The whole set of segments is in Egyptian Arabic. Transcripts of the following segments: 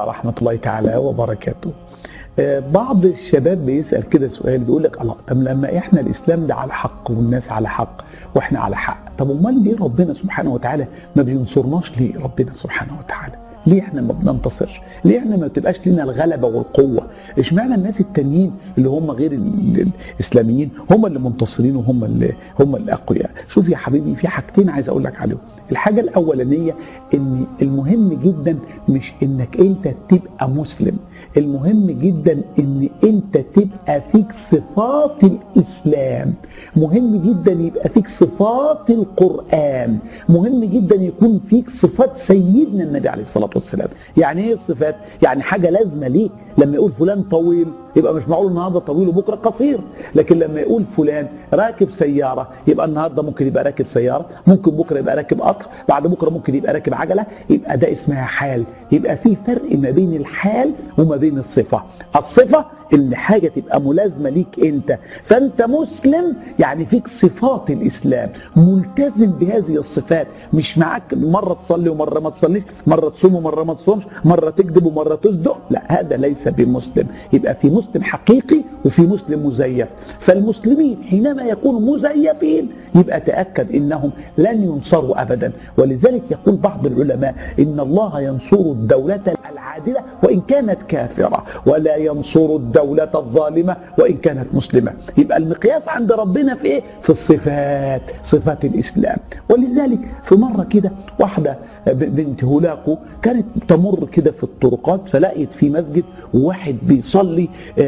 ورحمة الله تعالى وبركاته بعض الشباب بيسأل كده سؤال بيقول لك الله طب لما احنا الاسلام ده على حق والناس على حق واحنا على حق طب امال ليه ربنا سبحانه وتعالى ما بينصرناش ليه ربنا سبحانه وتعالى ليه احنا ما بننتصرش ليه احنا ما بتبقاش لنا الغلبه والقوه اشمعنى الناس التانيين اللي هم غير الاسلاميين هم اللي منتصرين وهم اللي هم الاقوياء شوف يا حبيبي في حاجتين عايز اقول لك عليهم الحاجه الاولانيه ان المهم جدا مش انك انت تبقى مسلم المهم جدا ان انت تبقى فيك صفات الاسلام مهم جدا يبقى فيك صفات القرآن مهم جدا يكون فيك صفات سيدنا النبي عليه الصلاة والسلام يعني ايه الصفات يعني حاجة لازمة ليك لما يقول فلان طويل يبقى مش معقول النهارده طويل وبكره قصير لكن لما يقول فلان راكب سياره يبقى النهارده ممكن يبقى راكب سياره ممكن بكره يبقى راكب قطر بعد بكره ممكن يبقى راكب عجله يبقى ده اسمها حال يبقى في فرق ما بين الحال وما بين الصفه الصفه ان حاجه تبقى ملازمه ليك انت فانت مسلم يعني فيك صفات الاسلام ملتزم بهذه الصفات مش معاك مره تصلي ومره ما تصليش مره تصوم ومره ما تصومش مره تكذب ومره تصدق لا هذا ليس بمسلم يبقى في مسلم حقيقي وفي مسلم مزيف فالمسلمين حينما يكونوا مزيفين يبقى تاكد انهم لن ينصروا ابدا ولذلك يقول بعض العلماء ان الله ينصر الدوله العادله وان كانت كافره ولا ينصر الدوله الظالمه وان كانت مسلمه يبقى المقياس عند ربنا في ايه في الصفات صفات الاسلام ولذلك في مره كده واحده بنت هولاكو كانت تمر كده في الطرقات فلقيت في مسجد وواحد بيصلي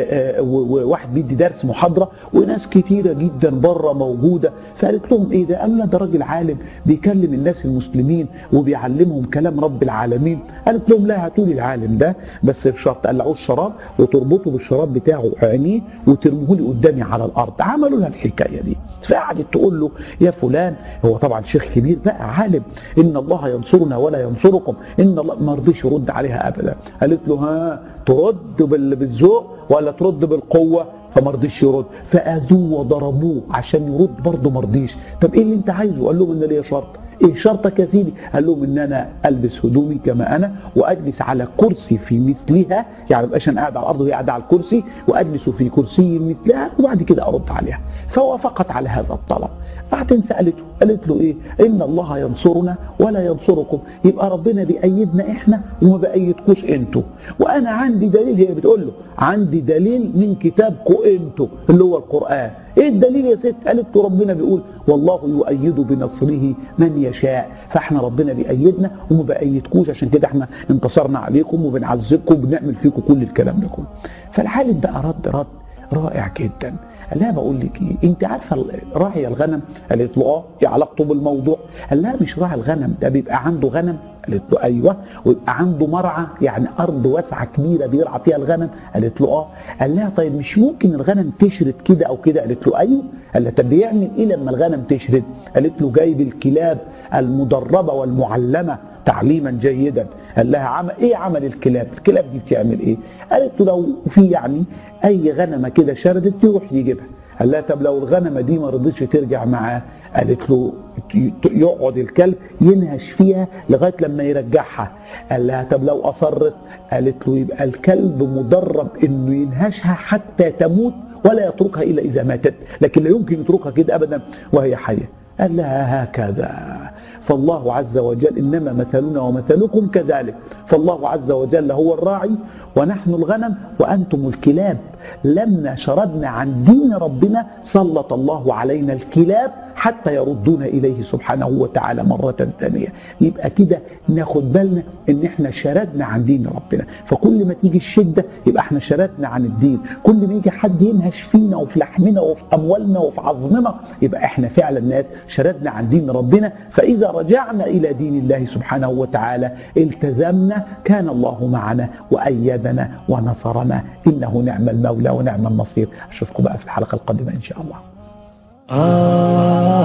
وواحد بيدي درس محاضره وناس كتيره جدا بره موجوده فقالت لهم ايه ده؟ قالوا ده راجل عالم بيكلم الناس المسلمين وبيعلمهم كلام رب العالمين قالت لهم لا هاتوا لي العالم ده بس بشرط تقلعوه الشراب وتربطوا بالشراب بتاعه عينيه وترموه لي قدامي على الارض عملوا لها الحكايه دي فقعدت تقول له يا فلان هو طبعا شيخ كبير بقى عالم ان الله ينصرنا ولا ينصركم ان الله ما رضيش يرد عليها ابدا قالت له ها ترد بالذوق ولا ترد بالقوه فما رضيش يرد فاذوه وضربوه عشان يرد برضه ما رضيش طب ايه اللي انت عايزه قال لهم ان ليا شرط ايه شرطك يا سيدي قال لهم ان انا البس هدومي كما انا واجلس على كرسي في مثلها يعني مبقاش انا قاعد على الارض وهي قاعده على الكرسي واجلس في كرسي مثلها وبعد كده ارد عليها فوافقت على هذا الطلب بعدين سالته قالت له ايه ان الله ينصرنا ولا ينصركم يبقى ربنا بيأيدنا احنا وما بيأيدكوش انتوا وانا عندي دليل هي بتقول له عندي دليل من كتابكم انتوا اللي هو القران ايه الدليل يا ست قالت له ربنا بيقول والله يؤيد بنصره من يشاء فاحنا ربنا بيأيدنا وما بيأيدكوش عشان كده احنا انتصرنا عليكم وبنعذبكم وبنعمل فيكم كل الكلام ده كله فالحالب بقى رد رد رائع جدا قال لها بقول لك ايه انت عارفه راعي الغنم قالت له اه ايه علاقته بالموضوع قال لها مش راعي الغنم ده بيبقى عنده غنم قالت له ايوه ويبقى عنده مرعى يعني ارض واسعه كبيره بيرعى فيها الغنم قالت له اه قال لها طيب مش ممكن الغنم تشرد كده او كده قالت له ايوه قال لها طب بيعمل ايه لما الغنم تشرد قالت له جايب الكلاب المدربه والمعلمه تعليما جيدا قال لها عمل ايه عمل الكلاب الكلاب دي بتعمل ايه قالت له لو في يعني اي غنمه كده شردت يروح يجيبها قال لها طب لو الغنمه دي ما رضتش ترجع معاه قالت له يقعد الكلب ينهش فيها لغايه لما يرجعها قال لها طب لو اصرت قالت له يبقى الكلب مدرب انه ينهشها حتى تموت ولا يتركها الا اذا ماتت لكن لا يمكن يتركها كده ابدا وهي حيه قال لها هكذا فالله عز وجل إنما مثلنا ومثلكم كذلك فالله عز وجل هو الراعي ونحن الغنم وأنتم الكلاب لما شردنا عن دين ربنا سلط الله علينا الكلاب حتى يردونا إليه سبحانه وتعالى مرة ثانية يبقى كده ناخد بالنا ان احنا شردنا عن دين ربنا فكل ما تيجي الشدة يبقى احنا شردنا عن الدين كل ما يجي حد ينهش فينا وفي لحمنا وفي أموالنا وفي عظمنا يبقى احنا فعلا ناس شردنا عن دين ربنا فإذا رجعنا إلى دين الله سبحانه وتعالى التزمنا كان الله معنا وأيدنا ونصرنا إنه نعم المولى ونعم النصير أشوفكم بقى في الحلقة القادمة إن شاء الله آه